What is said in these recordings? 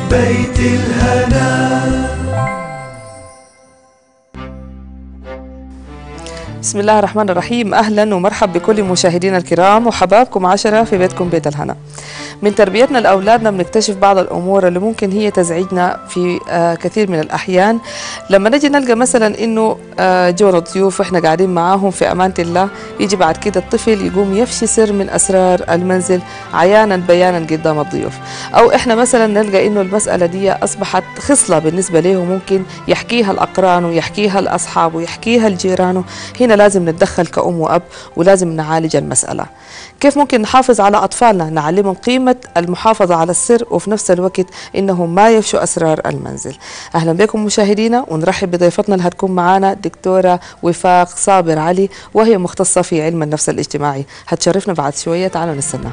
بيت الهنا بسم الله الرحمن الرحيم اهلا ومرحب بكل مشاهدينا الكرام وحبابكم عشرة في بيتكم بيت الهنا من تربيتنا لاولادنا بنكتشف بعض الامور اللي ممكن هي تزعجنا في آه كثير من الاحيان لما نجي نلقى مثلا انه آه جونا ضيوف واحنا قاعدين معاهم في امانه الله يجي بعد كده الطفل يقوم يفشي سر من اسرار المنزل عيانا بيانا قدام الضيوف او احنا مثلا نلقى انه المساله دي اصبحت خصله بالنسبه له ممكن يحكيها الاقران ويحكيها الاصحاب ويحكيها الجيران هنا لازم نتدخل كأم وأب ولازم نعالج المسألة كيف ممكن نحافظ على أطفالنا نعلمهم قيمة المحافظة على السر وفي نفس الوقت إنهم ما يفشوا أسرار المنزل أهلا بكم مشاهدينا ونرحب بضيفتنا اللي هتكون معنا دكتورة وفاق صابر علي وهي مختصة في علم النفس الاجتماعي هتشرفنا بعد شوية تعالوا نستناها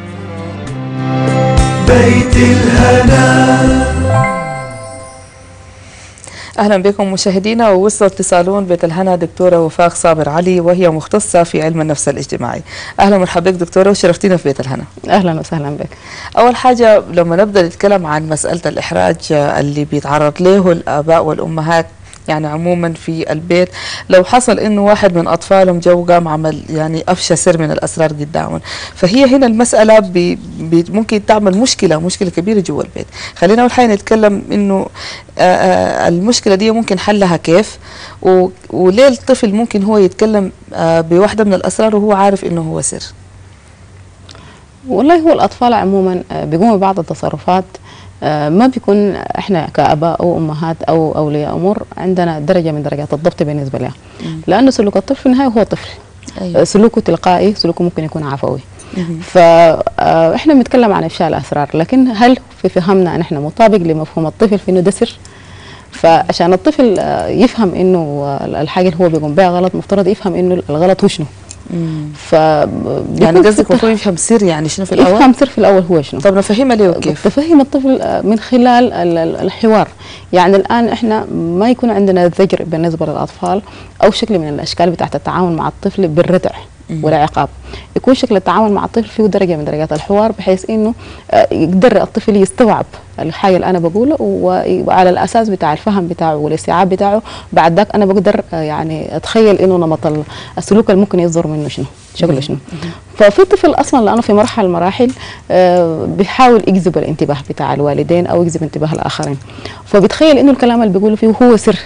بيت الهنا اهلا بكم مشاهدينا ووصل اتصالون بيت الهنا دكتوره وفاق صابر علي وهي مختصه في علم النفس الاجتماعي اهلا ومرحبا بك دكتوره وشرفتينا في بيت الهنا اهلا وسهلا بك اول حاجه لما نبدا نتكلم عن مساله الاحراج اللي بيتعرض له الاباء والامهات يعني عموما في البيت لو حصل انه واحد من اطفالهم جو قام عمل يعني افشى سر من الاسرار قدامهم فهي هنا المساله بي بي ممكن تعمل مشكله مشكله كبيره جوا البيت خلينا اول حاجه نتكلم انه آآ آآ المشكله دي ممكن حلها كيف و- وليه الطفل ممكن هو يتكلم آه، بواحده من الاسرار وهو عارف انه هو سر والله هو الاطفال عموما آه، بيقوموا ببعض التصرفات آه، ما بيكون احنا كاباء او امهات او اولياء امور عندنا درجه من درجات الضبط بالنسبه لها لانه سلوك الطفل في النهايه هو طفل آه، سلوكه تلقائي سلوكه ممكن يكون عفوي فاحنا بنتكلم عن افشاء الاسرار لكن هل في فهمنا ان احنا مطابق لمفهوم الطفل في انه ده سر فعشان الطفل آه، يفهم انه آه، الحاجه اللي هو بيقوم بها غلط مفترض يفهم انه الغلط هو شنو ف يعني قصدك المفروض يفهم سر يعني شنو في الاول يفهم سر في الاول هو شنو طب نفهمها ليه وكيف تفهم الطفل آه، من خلال ال- ال- الحوار يعني الان احنا ما يكون عندنا زجر بالنسبه للاطفال او شكل من الاشكال بتاعت التعامل مع الطفل بالردع ولا عقاب يكون شكل التعامل مع الطفل فيه درجه من درجات الحوار بحيث انه آه، يقدر الطفل يستوعب الحاجه اللي انا بقوله و- وعلى الاساس بتاع الفهم بتاعه والاستيعاب بتاعه بعد ذاك انا بقدر آه، يعني اتخيل انه نمط ال- السلوك اللي ممكن يصدر منه شنو شكله شنو ففي طفل اصلا لانه في مرحله المراحل آه، بيحاول يجذب الانتباه بتاع الوالدين او يجذب انتباه الاخرين فبيتخيل انه الكلام اللي بيقوله فيه هو سر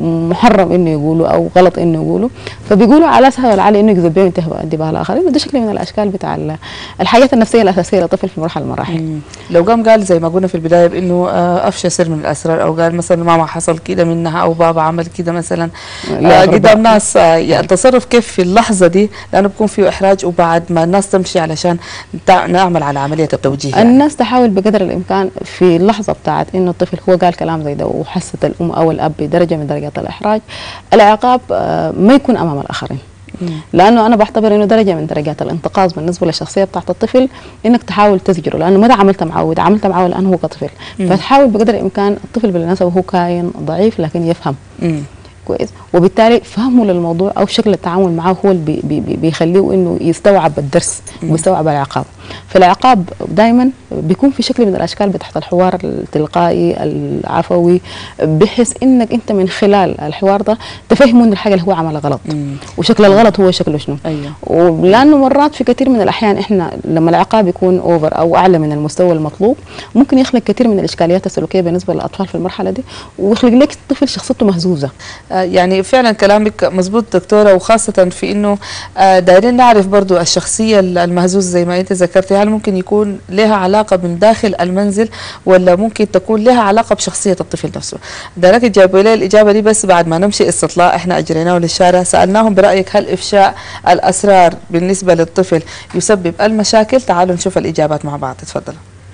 محرم انه يقوله او غلط انه يقوله فبيقولوا على سهل على انه يجذب بهم انتباه انتباه الاخرين وده شكل من الاشكال بتاع ال- الحاجات النفسيه الاساسيه للطفل في مرحله المراحل لو قام قال زي ما قلنا في البدايه بانه آه، افشى سر من الاسرار او قال مثلا ماما حصل كده منها او بابا عمل كده مثلا لا آه، برضه. قدام ناس آه، يعني التصرف كيف في اللحظه دي لانه بيكون فيه احراج وبعد ما الناس تمشي علشان تع- نعمل على عمليه التوجيه يعني. الناس تحاول بقدر الامكان في اللحظه بتاعت انه الطفل هو قال كلام زي ده وحست الام او الاب بدرجه من درجات الاحراج العقاب آه، ما يكون امام الاخرين لانه انا بعتبر انه درجه من درجات الانتقاص بالنسبه للشخصيه بتاعت الطفل انك تحاول تزجره لانه ما ده عملت معاه ده عملت معاه الان هو كطفل فتحاول بقدر الامكان الطفل بالمناسبه هو كائن ضعيف لكن يفهم مم. كويس وبالتالي فهمه للموضوع او شكل التعامل معه هو اللي بي بي بي بيخليه انه يستوعب الدرس ويستوعب العقاب فالعقاب دائما بيكون في شكل من الاشكال بتاعت الحوار التلقائي العفوي بحيث انك انت من خلال الحوار ده تفهمه ان الحاجه اللي هو عملها غلط وشكل الغلط هو شكله شنو ايوه ولانه مرات في كثير من الاحيان احنا لما العقاب يكون اوفر او اعلى من المستوى المطلوب ممكن يخلق كثير من الاشكاليات السلوكيه بالنسبه للاطفال في المرحله دي ويخلق لك طفل شخصيته مهزوزه آه، يعني فعلا كلامك مزبوط دكتورة وخاصة في انه آه، دايرين نعرف برضو الشخصية المهزوزة زي ما انت ذكرتي هل ممكن يكون لها علاقة من داخل المنزل ولا ممكن تكون لها علاقة بشخصية الطفل نفسه دارك جابوا لي الإجابة دي بس بعد ما نمشي استطلاع احنا أجريناه للشارع سألناهم برأيك هل إفشاء الأسرار بالنسبة للطفل يسبب المشاكل تعالوا نشوف الإجابات مع بعض تفضلوا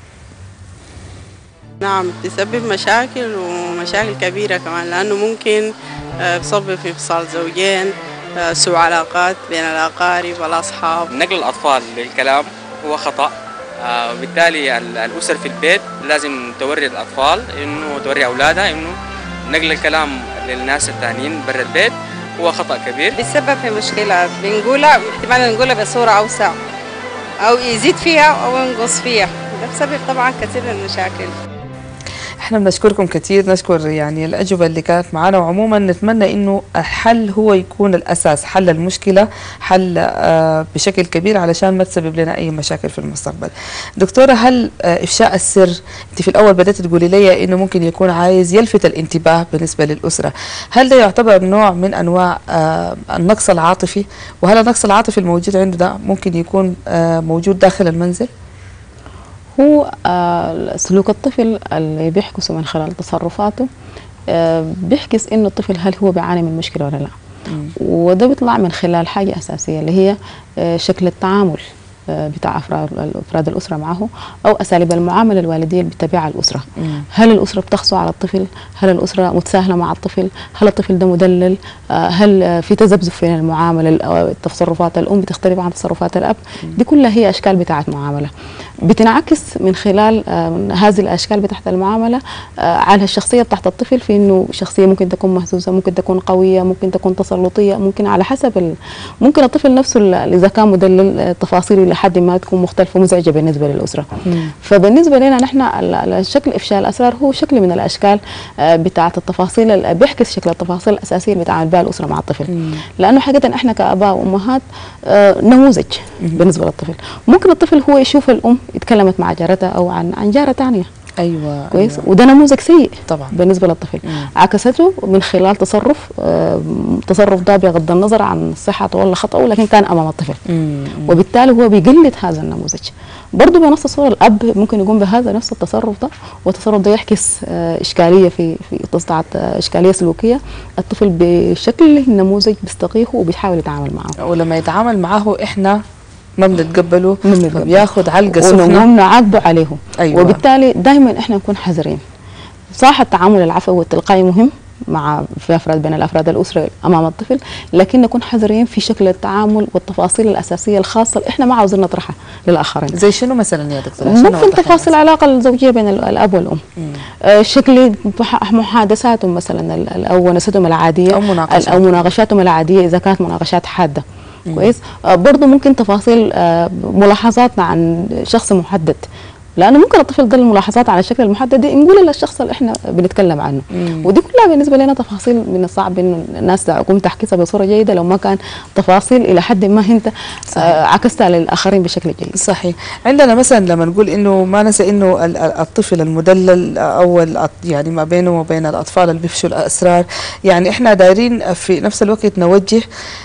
نعم تسبب مشاكل ومشاكل كبيرة كمان لأنه ممكن آه، تسبب في انفصال زوجين آه، سوء علاقات بين الأقارب والأصحاب نقل الأطفال للكلام هو خطأ آه، وبالتالي ال- الأسر في البيت لازم توري الأطفال إنه توري أولادها إنه نقل الكلام للناس التانيين برا البيت هو خطأ كبير بيسبب في مشكلة بنقولها احتمال نقولها بصورة أوسع أو يزيد فيها أو ينقص فيها ده بسبب طبعا كثير من المشاكل احنا بنشكركم كثير نشكر يعني الاجوبه اللي كانت معنا وعموما نتمنى انه الحل هو يكون الاساس حل المشكله حل آه، بشكل كبير علشان ما تسبب لنا اي مشاكل في المستقبل دكتوره هل آه، افشاء السر انت في الاول بدات تقولي لي انه ممكن يكون عايز يلفت الانتباه بالنسبه للاسره هل ده يعتبر نوع من انواع آه، النقص العاطفي وهل النقص العاطفي الموجود عنده ده ممكن يكون آه، موجود داخل المنزل هو آه، سلوك الطفل اللي بيحكسه من خلال تصرفاته آه، بيحكس انه الطفل هل هو بيعاني من مشكله ولا لا وده بيطلع من خلال حاجه اساسيه اللي هي آه، شكل التعامل آه، بتاع افراد افراد الاسره معه او اساليب المعامله الوالديه اللي بتتبعها الاسره هل الاسره بتقسو على الطفل هل الاسره متساهله مع الطفل هل الطفل ده مدلل آه، هل آه، في تذبذب في المعامله ال- أو تصرفات الام بتختلف عن تصرفات الاب دي كلها هي اشكال بتاعت معامله بتنعكس من خلال آه، هذه الاشكال بتاعت المعامله آه، على الشخصيه بتاعت الطفل في انه شخصيه ممكن تكون مهزوزه ممكن تكون قويه ممكن تكون تسلطيه ممكن على حسب ال... ممكن الطفل نفسه ال- اذا كان مدلل آه، تفاصيله لحد ما تكون مختلفه ومزعجه بالنسبه للاسره فبالنسبه لنا نحن ال- ال- الشكل افشاء الاسرار هو شكل من الاشكال آه، بتاعت التفاصيل اللي بيحكس شكل التفاصيل الاساسيه اللي بتعامل بها الاسره مع الطفل لانه حقيقه احنا كاباء وامهات آه، نموذج بالنسبه للطفل ممكن الطفل هو يشوف الام اتكلمت مع جارتها او عن عن جاره ثانيه ايوه كويس أيوة. وده نموذج سيء طبعا. بالنسبه للطفل عكسته من خلال تصرف آه، تصرف ده بغض النظر عن صحته ولا خطأه لكن كان امام الطفل وبالتالي هو بيقلد هذا النموذج برضه بنفس الصوره الاب ممكن يقوم بهذا نفس التصرف ده والتصرف ده يحكس آه، اشكاليه في في تصنع اشكاليه سلوكيه الطفل بشكل النموذج بيستقيه وبيحاول يتعامل معه ولما يتعامل معه احنا ما بنتقبله ما بنتقبله. بياخد علقه سخنه ونقوم نعاقبه عليه أيوة. وبالتالي دائما احنا نكون حذرين صح التعامل العفوي والتلقائي مهم مع في افراد بين الافراد الاسره امام الطفل لكن نكون حذرين في شكل التعامل والتفاصيل الاساسيه الخاصه اللي احنا ما عاوزين نطرحها للاخرين زي شنو مثلا يا دكتوره عشان ممكن نوضح تفاصيل للناس. العلاقه الزوجيه بين ال- الاب والام آه، شكل مح- محادثاتهم مثلا ال- ال- او ونستهم العاديه أو مناقشات. او مناقشاتهم العاديه اذا كانت مناقشات حاده كويس آه، برضه ممكن تفاصيل آه، ملاحظاتنا عن شخص محدد لانه ممكن الطفل ده الملاحظات على الشكل المحدد دي نقولها للشخص اللي احنا بنتكلم عنه ودي كلها بالنسبه لنا تفاصيل من الصعب انه الناس تقوم تحكيها بصوره جيده لو ما كان تفاصيل الى حد ما انت آه، عكستها للاخرين بشكل جيد صحيح عندنا مثلا لما نقول انه ما ننسى انه ال- ال- الطفل المدلل او الأط- يعني ما بينه وبين الاطفال اللي بيفشوا الاسرار يعني احنا دايرين في نفس الوقت نوجه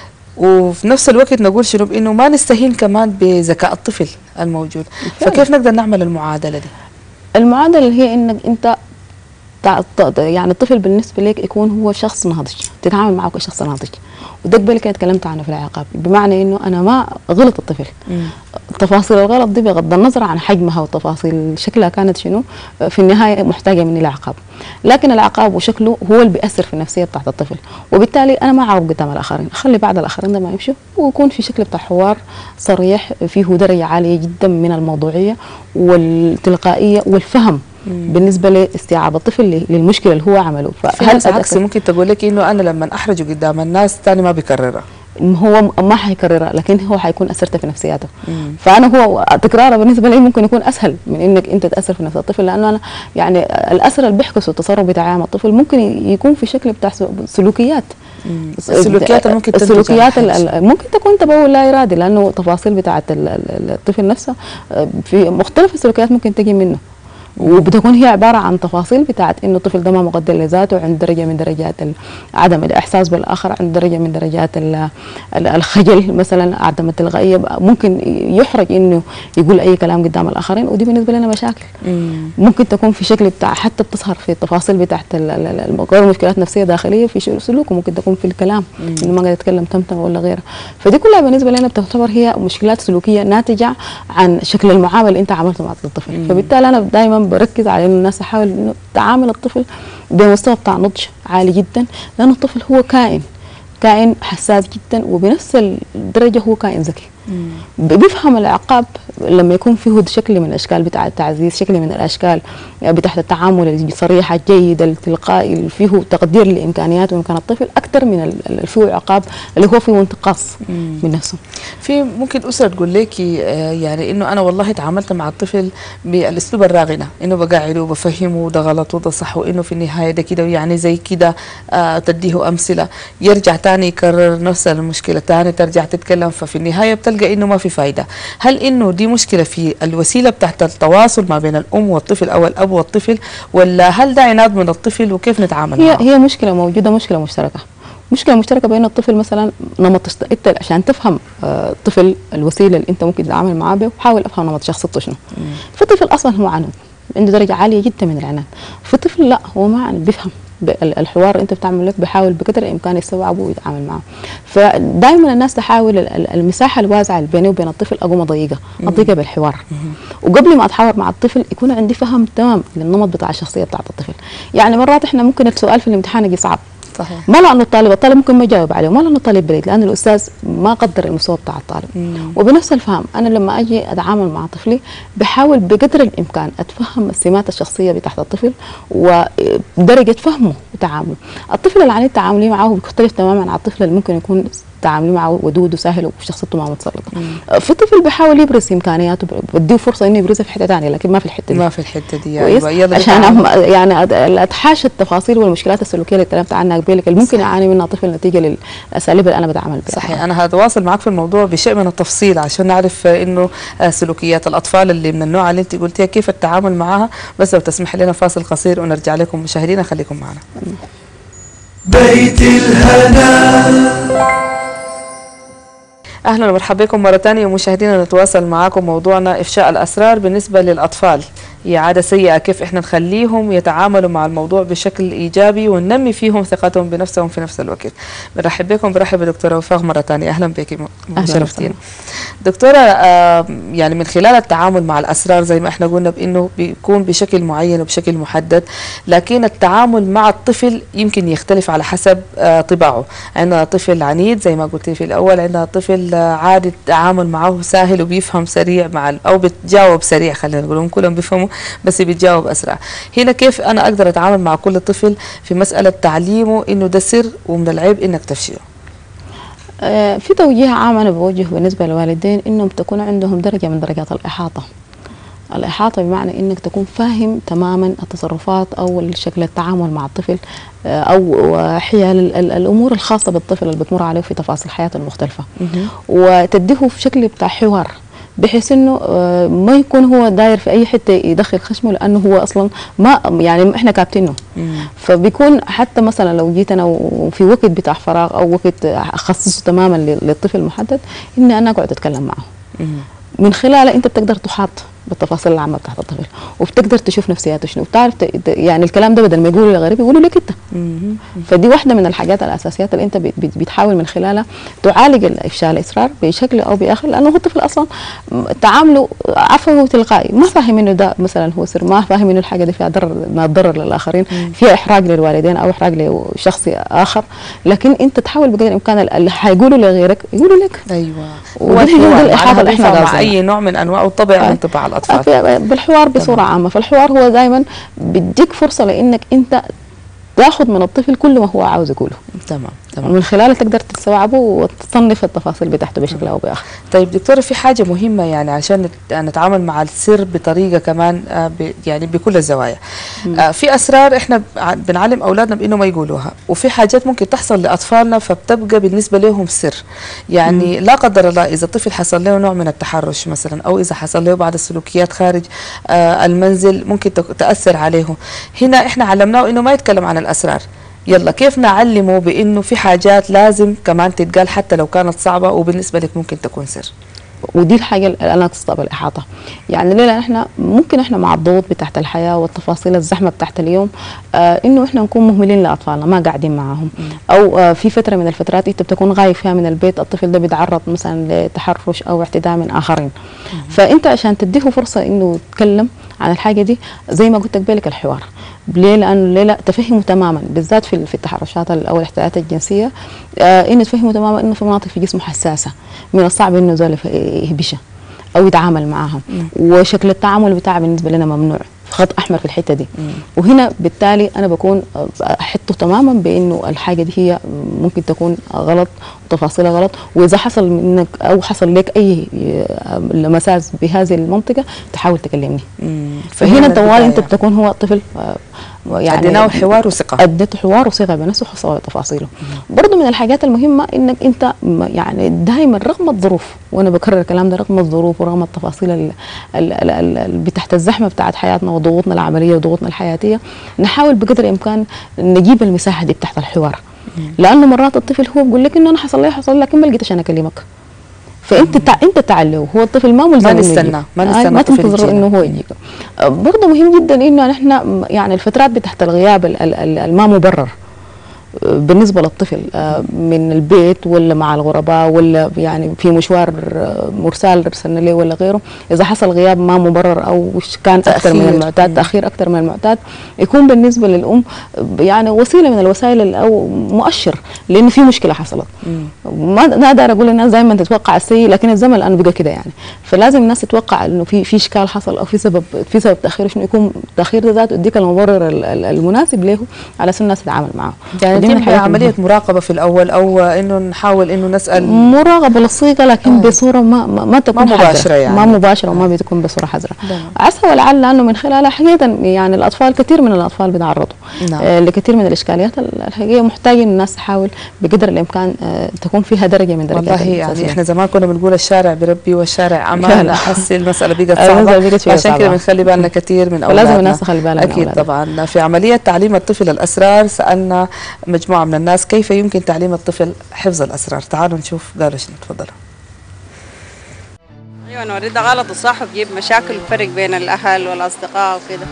وفي نفس الوقت نقول شنو بانه ما نستهين كمان بذكاء الطفل الموجود فكيف نقدر نعمل المعادله دي المعادله اللي هي انك انت تع- ت- يعني الطفل بالنسبه لك يكون هو شخص ناضج تتعامل معه كشخص ناضج وده قبل كده اتكلمت عنه في العقاب بمعنى انه انا ما غلط الطفل تفاصيل الغلط دي بغض النظر عن حجمها وتفاصيل شكلها كانت شنو في النهايه محتاجه مني العقاب لكن العقاب وشكله هو اللي بيأثر في النفسيه بتاعت الطفل وبالتالي انا ما اعاقب قدام الاخرين اخلي بعض الاخرين ده ما يمشوا ويكون في شكل بتاع حوار صريح فيه درجه عاليه جدا من الموضوعيه والتلقائيه والفهم بالنسبه لاستيعاب الطفل ل- للمشكله اللي هو عمله في ناس عكس ممكن تقول لك انه انا لما احرجه قدام الناس تاني ما بيكررها هو ما حيكررها لكن هو حيكون اثرت في نفسياته فانا هو تكراره بالنسبه لي ممكن يكون اسهل من انك انت تاثر في نفس الطفل لانه انا يعني الاثر اللي بيحكسه التصرف بتاع عام الطفل ممكن يكون في شكل بتاع سلو- سلوكيات السلوكيات اللي ممكن تنتج عن السلوكيات حاجة. ال- ال- ممكن تكون تبول لا ارادي لانه تفاصيل بتاعت ال- ال- الطفل نفسه آه، في مختلف السلوكيات ممكن تجي منه وبتكون هي عباره عن تفاصيل بتاعت انه الطفل ده ما مقدر لذاته عند درجه من درجات ال- عدم الاحساس بالاخر عند درجه من درجات ال- ال- الخجل مثلا عدم التلقائيه ممكن يحرج انه يقول اي كلام قدام الاخرين ودي بالنسبه لنا مشاكل ممكن تكون في شكل بتاع حتى بتظهر في التفاصيل بتاعت ال- ال- ال- غير مشكلات نفسيه داخليه في شو- سلوكه ممكن تكون في الكلام انه ما قاعد يتكلم تمتم ولا غيره فدي كلها بالنسبه لنا بتعتبر هي مشكلات سلوكيه ناتجه عن شكل المعامله اللي انت عملته مع الطفل فبالتالي انا دائما بركز على انه الناس تحاول انه تعامل الطفل بمستوى بتاع نضج عالي جدا لانه الطفل هو كائن كائن حساس جدا وبنفس الدرجه هو كائن ذكي ب- بيفهم العقاب لما يكون فيه شكل من الاشكال بتاع التعزيز شكل من الاشكال بتاعت التعامل الصريح الجيد التلقائي اللي فيه تقدير لامكانيات وامكان الطفل اكثر من ال- اللي فيه عقاب اللي هو فيه انتقاص من نفسه في ممكن اسره تقول لك آه، يعني انه انا والله تعاملت مع الطفل بالاسلوب الراغنه انه بقعده وبفهمه ده غلط وده صح وانه في النهايه ده كده ويعني زي كده آه تديه امثله يرجع تاني يكرر نفس المشكله تاني ترجع تتكلم ففي النهايه بتلقى انه ما في فايده هل انه دي مشكله في الوسيله بتاعت التواصل ما بين الام والطفل او الاب والطفل ولا هل ده عناد من الطفل وكيف نتعامل هي معه هي مشكله موجوده مشكله مشتركه مشكله مشتركه بين الطفل مثلا نمط است- انت عشان تفهم آه، الطفل الوسيله اللي انت ممكن تتعامل معاه بها حاول افهم نمط شخصيته شنو في طفل اصلا هو عنود عنده درجه عاليه جدا من العناد في طفل لا هو ما عنده بيفهم ب- ال- الحوار انت بتعمل لك بيحاول بقدر الامكان يستوعبه ويتعامل معه فدائما الناس تحاول ال- ال- المساحه الواسعه اللي بيني وبين الطفل اقوم اضيقها اضيقها بالحوار وقبل ما اتحاور مع الطفل يكون عندي فهم تمام للنمط بتاع الشخصيه بتاعت الطفل يعني مرات احنا ممكن السؤال في الامتحان يجي صعب صحيح ما لانه الطالب الطالب ممكن ما يجاوب عليه ما لانه الطالب بريد لان الاستاذ ما قدر المستوى بتاع الطالب وبنفس الفهم انا لما اجي اتعامل مع طفلي بحاول بقدر الامكان اتفهم السمات الشخصيه بتاعت الطفل ودرجه فهمه وتعامله الطفل العنيد تعاملي معه بيختلف تماما عن الطفل اللي ممكن يكون تعاملي معه ودود وسهل وشخصيته ما متسلطه في طفل بيحاول يبرز امكانياته بديه فرصه انه يبرزها في حته ثانيه لكن ما في الحته دي ما في الحته دي كويس ايوه يلا عشان نتعامل. أهم يعني أد- اتحاشى التفاصيل والمشكلات السلوكيه اللي اتكلمت عنها قبل اللي ممكن يعاني منها طفل نتيجه للاساليب اللي انا بتعامل بها صحيح انا هتواصل معك في الموضوع بشيء من التفصيل عشان نعرف آه، انه آه، سلوكيات الاطفال اللي من النوع اللي انت قلتيها كيف التعامل معها بس لو تسمح لنا فاصل قصير ونرجع لكم مشاهدينا خليكم معنا بيت الهنا اهلا ومرحبا بكم مره ثانيه مشاهدينا نتواصل معاكم موضوعنا افشاء الاسرار بالنسبه للاطفال هي عاده سيئه كيف احنا نخليهم يتعاملوا مع الموضوع بشكل ايجابي وننمي فيهم ثقتهم بنفسهم في نفس الوقت بنرحب بكم برحب بدكتوره وفاء مره ثانيه اهلا بك أهلاً شرفتينا دكتوره آه، يعني من خلال التعامل مع الاسرار زي ما احنا قلنا بانه بيكون بشكل معين وبشكل محدد لكن التعامل مع الطفل يمكن يختلف على حسب آه، طباعه عندنا طفل عنيد زي ما قلت في الاول عندنا طفل آه، عادي التعامل معه سهل وبيفهم سريع مع ال- او بتجاوب سريع خلينا نقول هم كلهم بيفهموا بس بيتجاوب اسرع هنا كيف انا اقدر اتعامل مع كل طفل في مساله تعليمه انه ده سر ومن العيب انك تفشله آه، في توجيه عام انا بوجه بالنسبه للوالدين انهم تكون عندهم درجه من درجات الاحاطه الإحاطة بمعنى إنك تكون فاهم تماما التصرفات أو شكل التعامل مع الطفل آه، أو حيال ال- ال- الأمور الخاصة بالطفل اللي بتمر عليه في تفاصيل حياته المختلفة وتديه في شكل بتاع حوار بحيث انه آه، ما يكون هو داير في اي حته يدخل خشمه لانه هو اصلا ما يعني احنا كابتنه فبيكون حتى مثلا لو جيت انا وفي وقت بتاع فراغ او وقت اخصصه تماما لل- للطفل المحدد اني انا اقعد اتكلم معه من خلاله انت بتقدر تحاط بالتفاصيل العامه بتاعت الطفل وبتقدر تشوف نفسياته شنو وبتعرف ت- ت- يعني الكلام ده بدل ما يقولوا لغريب يقولوا لك انت فدي واحده من الحاجات الاساسيات اللي انت بت- بت- بتحاول من خلالها تعالج الافشاء الاصرار بشكل او باخر لانه هو الطفل اصلا م- تعامله عفوي وتلقائي ما فاهم انه ده مثلا هو سر ما فاهم انه الحاجه دي فيها ضرر ما تضرر للاخرين فيها احراج للوالدين او احراج لشخص اخر لكن انت تحاول بقدر الامكان اللي حيقولوا لغيرك يقولوا لك ايوه وده هو هي الحوار الإحاطة معناها اللي إحنا بينفع مع قاصدينها. اي نوع من انواع الطبع من طباع الاطفال في- بالحوار بصوره عامه فالحوار هو دائما بيديك فرصه لانك انت تاخذ من الطفل كل ما هو عاوز يقوله تمام تمام ومن خلاله تقدر تستوعبه وتصنف التفاصيل بتاعته بشكل او باخر طيب دكتورة في حاجة مهمة يعني عشان نت- نتعامل مع السر بطريقة كمان آه، ب- يعني بكل الزوايا آه، في أسرار إحنا ب- ع- بنعلم أولادنا بإنه ما يقولوها وفي حاجات ممكن تحصل لأطفالنا فبتبقى بالنسبة لهم سر يعني لا قدر الله إذا طفل حصل له نوع من التحرش مثلا أو إذا حصل له بعض السلوكيات خارج آه، المنزل ممكن تك- تأثر عليه هنا إحنا علمناه إنه ما يتكلم عن الأسرار يلا كيف نعلمه بانه في حاجات لازم كمان تتقال حتى لو كانت صعبه وبالنسبه لك ممكن تكون سر ودي الحاجه اللي انا اقصدها بالاحاطه يعني ليه لان احنا ممكن احنا مع الضغوط بتاعت الحياه والتفاصيل الزحمه بتاعت اليوم آه انه احنا نكون مهملين لاطفالنا ما قاعدين معاهم او آه في فتره من الفترات انت بتكون غايب فيها من البيت الطفل ده بيتعرض مثلا لتحرش او اعتداء من اخرين فانت عشان تديه فرصه انه يتكلم عن الحاجه دي زي ما قلت لك بالك الحوار ليه لانه ليه لا تفهموا تماما بالذات في في التحرشات ال- او الاحتيالات الجنسيه آه انه تفهموا تماما انه في مناطق في جسمه حساسه من الصعب انه زول يف- يهبشها او يتعامل معاها وشكل التعامل بتاعها بالنسبه لنا ممنوع خط احمر في الحته دي وهنا بالتالي انا بكون احطه تماما بانه الحاجه دي هي ممكن تكون غلط وتفاصيلها غلط واذا حصل منك او حصل لك اي مساس بهذه المنطقه تحاول تكلمني فهنا من طوال البداية. انت بتكون هو الطفل آه، يعني أديناه حوار وثقة. اديته حوار وثقه بنفسه وحصل تفاصيله برضه من الحاجات المهمه انك انت م- يعني دائما رغم الظروف وانا بكرر الكلام ده رغم الظروف ورغم التفاصيل ال- ال- ال- ال- اللي تحت الزحمه بتاعت حياتنا وضغوطنا العمليه وضغوطنا الحياتيه نحاول بقدر الامكان نجيب المساحه دي تحت الحوار لانه مرات الطفل هو بيقول لك انه انا حصل لي حصل لي لكن ما لقيت عشان اكلمك فانت تع... انت تعلو هو الطفل ما ملزم ما إنه نستنى، يجيك. ما آه، نستنى ما الطفل تنتظر يجينا. انه هو يجيك آه، برضه مهم جدا انه نحن يعني الفترات بتاعت الغياب ال- ال- ال- الما مبرر آه، بالنسبة للطفل آه، من البيت ولا مع الغرباء ولا يعني في مشوار آه، مرسال رسلنا له ولا غيره إذا حصل غياب ما مبرر أو ش- كان أكثر من تأخير. المعتاد تأخير أكثر من المعتاد يكون بالنسبة للأم آه، يعني وسيلة من الوسائل ال- أو مؤشر لأنه في مشكلة حصلت ما ما اقدر اقول الناس دائما تتوقع السيء لكن الزمن الان بقى كده يعني فلازم الناس تتوقع انه في في اشكال حصل او في سبب في سبب تاخير شنو يكون التاخير ده ذاته يديك المبرر ال- ال- المناسب له على اساس الناس تتعامل معه يعني ودي من تبقى الحاجات عملية المهمة. مراقبة في الأول أو إنه نحاول إنه نسأل مراقبة للصيغة لكن بصورة ما ما, ما تكون ما مباشرة حذرة. يعني. ما مباشرة وما بتكون بصورة حذرة نعم. عسى ولعل أنه من خلالها حقيقة يعني الأطفال كثير من الأطفال بيتعرضوا نعم. آه لكثير من الإشكاليات ال- الحقيقة محتاج إن الناس تحاول بقدر الإمكان آه تكون فيها درجة من درجات والله يعني الحساسية. احنا زمان كنا بنقول الشارع بربي والشارع امان فعلا. احس المساله بقت المسألة صعبه بقت شوية عشان كده صعبة. بنخلي بالنا كثير من فلازم اولادنا الناس تخلي بالها من اكيد أولادها. طبعا في عمليه تعليم الطفل الاسرار سالنا مجموعه من الناس كيف يمكن تعليم الطفل حفظ الاسرار تعالوا نشوف قالوا شنو تفضلوا ايوه نوريد ده غلط وصح بجيب مشاكل وفرق بين الاهل والاصدقاء وكده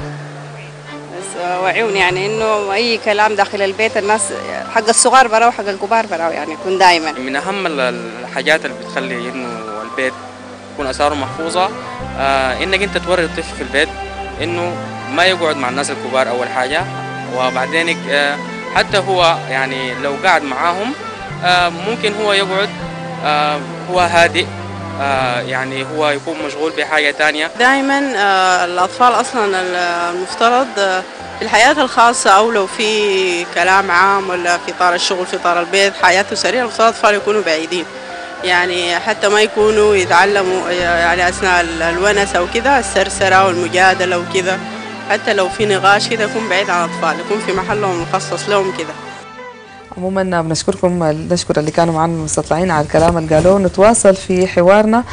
بس آه، وعيون يعني انه اي كلام داخل البيت الناس حق الصغار برا وحق الكبار برا يعني يكون دائما من اهم ال- الحاجات اللي بتخلي انه البيت يكون اسراره محفوظه آه انك انت توري الطفل في البيت انه ما يقعد مع الناس الكبار اول حاجه وبعدين آه حتى هو يعني لو قعد معاهم آه ممكن هو يقعد آه هو هادئ آه يعني هو يكون مشغول بحاجه تانية دائما آه، الاطفال اصلا ال- المفترض آه، في الحياه الخاصه او لو في كلام عام ولا في اطار الشغل في اطار البيت حياته سريعه المفترض الاطفال يكونوا بعيدين يعني حتى ما يكونوا يتعلموا يعني اثناء ال- الونس او كذا السرسره والمجادله وكذا حتى لو في نقاش كده يكون بعيد عن الاطفال يكون في محلهم مخصص لهم كده عموما بنشكركم نشكر اللي كانوا معنا مستطلعين على الكلام اللي قالوه نتواصل في حوارنا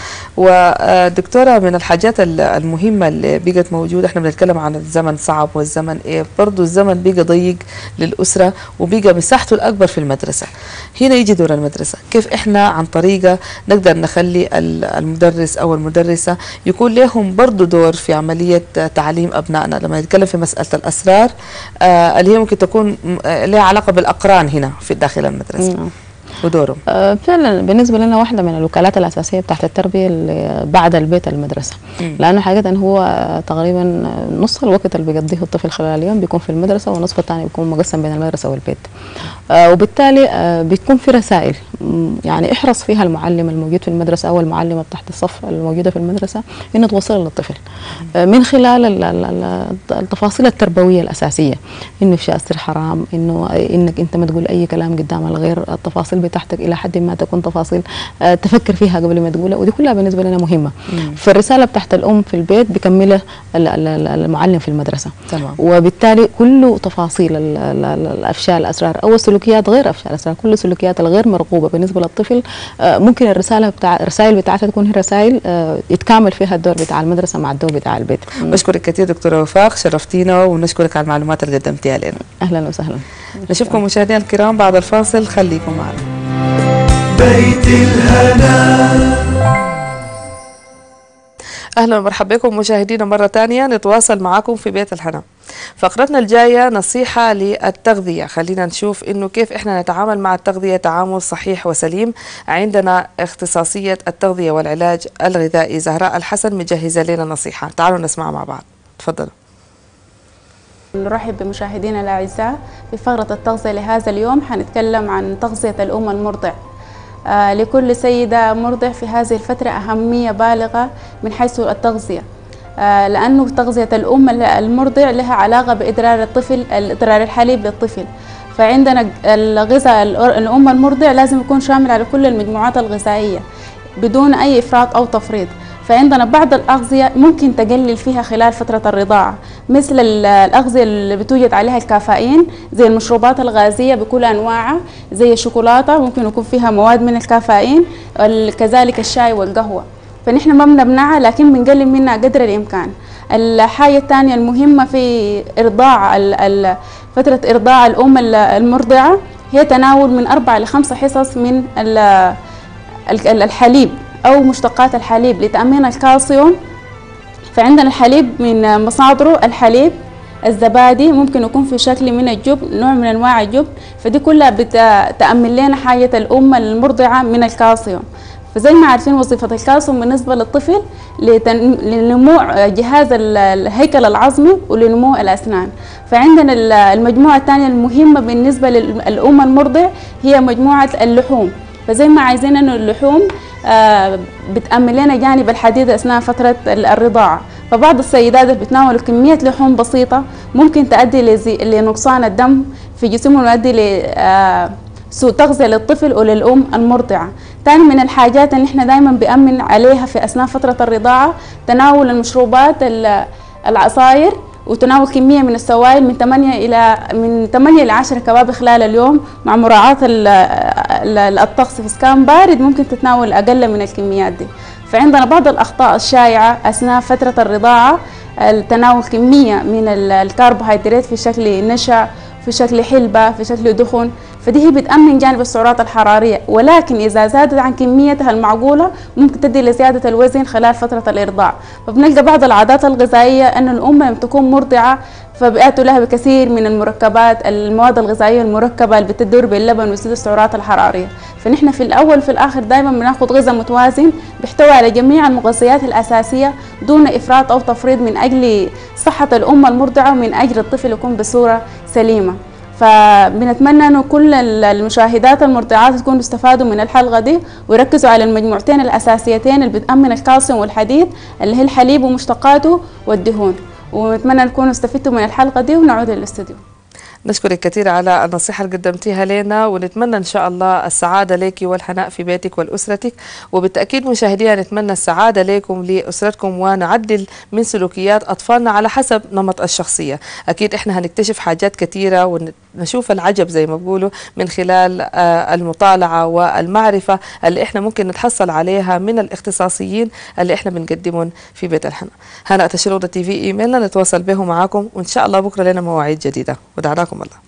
ودكتوره من الحاجات ال- المهمه اللي بقت موجوده احنا بنتكلم عن الزمن صعب والزمن ايه برضه الزمن بقى ضيق للاسره وبقى مساحته الاكبر في المدرسه هنا يجي دور المدرسه كيف احنا عن طريقه نقدر نخلي ال- المدرس او المدرسه يكون لهم برضه دور في عمليه تعليم ابنائنا لما نتكلم في مساله الاسرار آه اللي هي ممكن تكون م- آه، لها علاقه بالاقران هنا في داخل المدرسه نعم. ودورهم آه، فعلا بالنسبه لنا واحده من الوكالات الاساسيه بتاعت التربيه اللي بعد البيت المدرسه لانه حقيقه هو آه، تقريبا آه، نص الوقت اللي بيقضيه الطفل خلال اليوم بيكون في المدرسه والنصف الثاني بيكون مقسم بين المدرسه والبيت آه، وبالتالي آه، بتكون في رسائل م، يعني احرص فيها المعلم الموجود في المدرسه او المعلمه تحت الصف الموجوده في المدرسه انه توصل للطفل آه، من خلال ال- ال- ال- التفاصيل التربويه الاساسيه انه افشاء السر حرام انه انك انت ما تقول اي كلام قدام الغير التفاصيل بتاعتك الى حد ما تكون تفاصيل آه، تفكر فيها قبل ما تقولها ودي كلها بالنسبه لنا مهمه فالرساله بتاعت الام في البيت بيكملها ال- ال- ال- المعلم في المدرسه تمام. وبالتالي كل تفاصيل ال- ال- ال- الافشاء الاسرار او السلوكيات غير افشاء الاسرار كل السلوكيات الغير مرغوبه بالنسبه للطفل آه، ممكن الرساله بتاع الرسائل بتاعتها تكون هي رسائل آه، يتكامل فيها الدور بتاع المدرسه مع الدور بتاع البيت بشكرك كثير دكتوره وفاق شرفتينا ونشكرك على المعلومات اللي قدمتيها لنا اهلا وسهلا نشوفكم مشاهدينا الكرام بعد الفاصل خليكم معنا بيت الهنا اهلا ومرحبا بكم مشاهدينا مره ثانيه نتواصل معكم في بيت الحنا فقرتنا الجايه نصيحه للتغذيه خلينا نشوف انه كيف احنا نتعامل مع التغذيه تعامل صحيح وسليم عندنا اختصاصيه التغذيه والعلاج الغذائي زهراء الحسن مجهزه لنا نصيحه تعالوا نسمعها مع بعض تفضلوا نرحب بمشاهدينا الأعزاء في فقرة التغذية لهذا اليوم حنتكلم عن تغذية الأم المرضع آه لكل سيدة مرضع في هذه الفترة أهمية بالغة من حيث التغذية آه لأنه تغذية الأم المرضع لها علاقة بإدرار الطفل إدرار الحليب للطفل فعندنا الغذاء الأم المرضع لازم يكون شامل على كل المجموعات الغذائية بدون أي إفراط أو تفريط فعندنا بعض الأغذية ممكن تقلل فيها خلال فترة الرضاعة مثل الأغذية اللي بتوجد عليها الكافيين زي المشروبات الغازية بكل أنواعها زي الشوكولاتة ممكن يكون فيها مواد من الكافيين كذلك الشاي والقهوة فنحن ما بنمنعها لكن بنقلل منها قدر الإمكان الحاجة الثانية المهمة في إرضاع فترة إرضاع الأم المرضعة هي تناول من أربع لخمسة حصص من الحليب أو مشتقات الحليب لتأمين الكالسيوم فعندنا الحليب من مصادره الحليب الزبادي ممكن يكون في شكل من الجبن نوع من أنواع الجبن فدي كلها بتأمن لنا حاجة الأم المرضعة من الكالسيوم فزي ما عارفين وظيفة الكالسيوم بالنسبة للطفل لنمو جهاز الهيكل العظمي ولنمو الأسنان فعندنا المجموعة الثانية المهمة بالنسبة للأم المرضع هي مجموعة اللحوم فزي ما عايزين انه اللحوم آه بتأمن لنا جانب الحديد أثناء فترة الرضاعة فبعض السيدات بتناولوا كمية لحوم بسيطة ممكن تؤدي لنقصان الدم في جسمهم ويؤدي ل سوء تغذية للطفل وللأم المرضعة ثاني من الحاجات اللي احنا دايما بأمن عليها في أثناء فترة الرضاعة تناول المشروبات العصاير وتناول كمية من السوائل من 8 إلى من 8 إلى 10 كباب خلال اليوم مع مراعاة الطقس في سكان بارد ممكن تتناول أقل من الكميات دي فعندنا بعض الأخطاء الشائعة أثناء فترة الرضاعة تناول كمية من الكربوهيدرات في شكل نشا في شكل حلبة في شكل دخن فدي هي بتأمن جانب السعرات الحرارية ولكن إذا زادت عن كميتها المعقولة ممكن تؤدي لزيادة الوزن خلال فترة الإرضاع فبنلقى بعض العادات الغذائية أن الأم لما تكون مرضعة فبيأتوا لها بكثير من المركبات المواد الغذائية المركبة اللي بتدور باللبن وتزيد السعرات الحرارية فنحن في الأول في الآخر دائما بناخد غذاء متوازن بيحتوي على جميع المغذيات الأساسية دون إفراط أو تفريط من أجل صحة الأم المرضعة ومن أجل الطفل يكون بصورة سليمة فبنتمنى انه كل المشاهدات المرضعات تكونوا استفادوا من الحلقه دي ويركزوا على المجموعتين الاساسيتين اللي بتامن الكالسيوم والحديد اللي هي الحليب ومشتقاته والدهون ونتمنى تكونوا استفدتوا من الحلقه دي ونعود للاستوديو نشكرك كثير على النصيحة اللي قدمتيها لنا ونتمنى إن شاء الله السعادة لك والحناء في بيتك والأسرتك وبالتأكيد مشاهدينا نتمنى السعادة لكم لأسرتكم ونعدل من سلوكيات أطفالنا على حسب نمط الشخصية أكيد إحنا هنكتشف حاجات كثيرة ونشوف العجب زي ما بقولوا من خلال المطالعة والمعرفة اللي إحنا ممكن نتحصل عليها من الاختصاصيين اللي إحنا بنقدمهم في بيت الحناء هنا تشرودة تي في إيميلنا نتواصل به معاكم وإن شاء الله بكرة لنا مواعيد جديدة ودعنا جزاكم الله